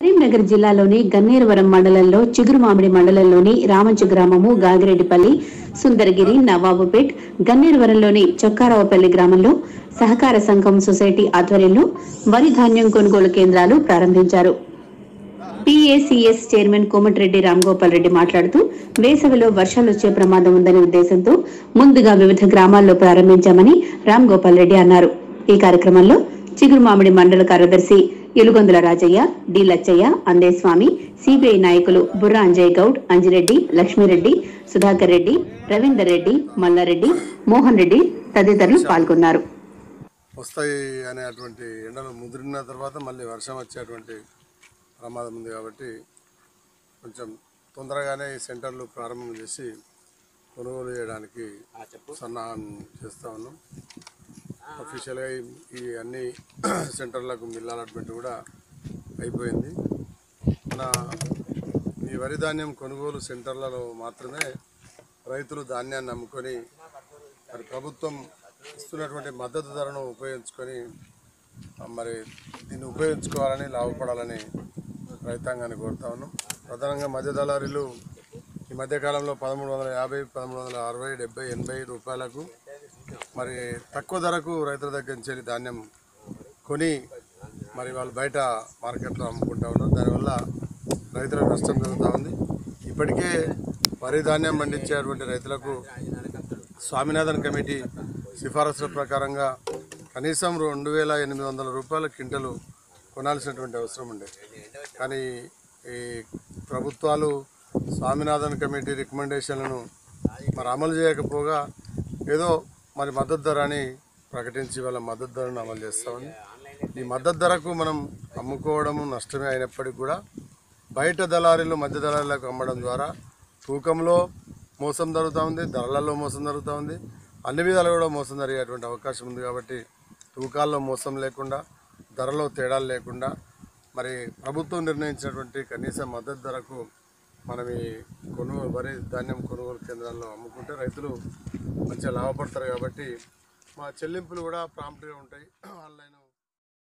కరీంనగర్ జిల్లాలోని గన్నేరవరం మండలంలో చిగురుమామిడి మండలంలోని రామంచు గ్రామము గాగిరెడ్డిపల్లి సుందరగిరి నవాబుపేట్ గన్నేరవరంలోని చొక్కారావుపల్లి గ్రామంలో సహకార సంఘం సొసైటీ ఆధ్వర్యంలో వరి ధాన్యం కొనుగోలు కేంద్రాలు ప్రారంభించారు పిఏసిఎస్ చైర్మన్ కోమటిరెడ్డి రామ్గోపాల్ రెడ్డి మాట్లాడుతూ వేసవిలో వర్షాలు వచ్చే ప్రమాదం ఉందనే ఉద్దేశంతో ముందుగా వివిధ గ్రామాల్లో ప్రారంభించామని రామ్ గోపాల్ రెడ్డి అన్నారు ఈ కార్యక్రమంలో చిగురుమామిడి మండల కార్యదర్శి ఎలుగొందుల రాజయ్య డి లచ్చయ్య అందేస్వామి సిబిఐ నాయకులు బుర్రా అంజయ్ గౌడ్ అంజిరెడ్డి లక్ష్మీరెడ్డి సుధాకర్ రెడ్డి రవీందర్ రెడ్డి మల్లారెడ్డి మోహన్ రెడ్డి తదితరులు పాల్గొన్నారు వస్తాయి అనేటువంటి ఎండలు ముదిరిన తర్వాత మళ్ళీ వర్షం వచ్చేటువంటి ప్రమాదం ఉంది కాబట్టి కొంచెం తొందరగానే ఈ సెంటర్లు ప్రారంభం చేసి కొనుగోలు చేయడానికి సన్నాహం చేస్తా ఉన్నాం అఫీషియల్గా ఈ- ఈ అన్ని సెంటర్లకు మిల్ అలాట్మెంట్ కూడా అయిపోయింది మన ఈ వరి ధాన్యం కొనుగోలు సెంటర్లలో మాత్రమే రైతులు ధాన్యాన్ని అమ్ముకొని మరి ప్రభుత్వం ఇస్తున్నటువంటి మద్దతు ధరను ఉపయోగించుకొని ఆ, మరి దీన్ని ఉపయోగించుకోవాలని లాభపడాలని రైతాంగాన్ని కోరుతా ఉన్నాం ప్రధానంగా మధ్య దళారీలు ఈ మధ్యకాలంలో పదమూడు వందల యాభై పదమూడు వందల అరవై డెబ్బై ఎనభై రూపాయలకు మరి తక్కువ ధరకు రైతుల దగ్గర నుంచి వెళ్ళి ధాన్యం కొని మరి వాళ్ళు బయట మార్కెట్లో అమ్ముకుంటా ఉన్నారు దానివల్ల రైతులకు నష్టం జరుగుతూ ఉంది ఇప్పటికే వరి ధాన్యం పండించేటువంటి రైతులకు స్వామినాథన్ కమిటీ సిఫారసుల ప్రకారంగా కనీసం రెండు వేల ఎనిమిది వందల రూపాయల క్వింటలు కొనాల్సినటువంటి అవసరం ఉండే కానీ ఈ ప్రభుత్వాలు స్వామినాథన్ కమిటీ రికమెండేషన్లను మరి అమలు చేయకపోగా ఏదో మరి మద్దతు ధర అని ప్రకటించి వాళ్ళ మద్దతు ధరను అమలు చేస్తామని ఈ మద్దతు ధరకు మనం అమ్ముకోవడం నష్టమే అయినప్పటికీ కూడా బయట దళారీలు మధ్య దళారీలకు అమ్మడం ద్వారా తూకంలో మోసం జరుగుతూ ఉంది ధరలలో మోసం జరుగుతూ ఉంది అన్ని విధాలు కూడా మోసం జరిగేటువంటి అవకాశం ఉంది కాబట్టి తూకాల్లో మోసం లేకుండా ధరలో తేడాలు లేకుండా మరి ప్రభుత్వం నిర్ణయించినటువంటి కనీస మద్దతు ధరకు మనం ఈ కొనుగోలు వరి ధాన్యం కొనుగోలు కేంద్రాల్లో అమ్ముకుంటే రైతులు మంచిగా లాభపడతారు కాబట్టి మా చెల్లింపులు కూడా ప్రాంప్ట్గా ఉంటాయి ఆన్లైన్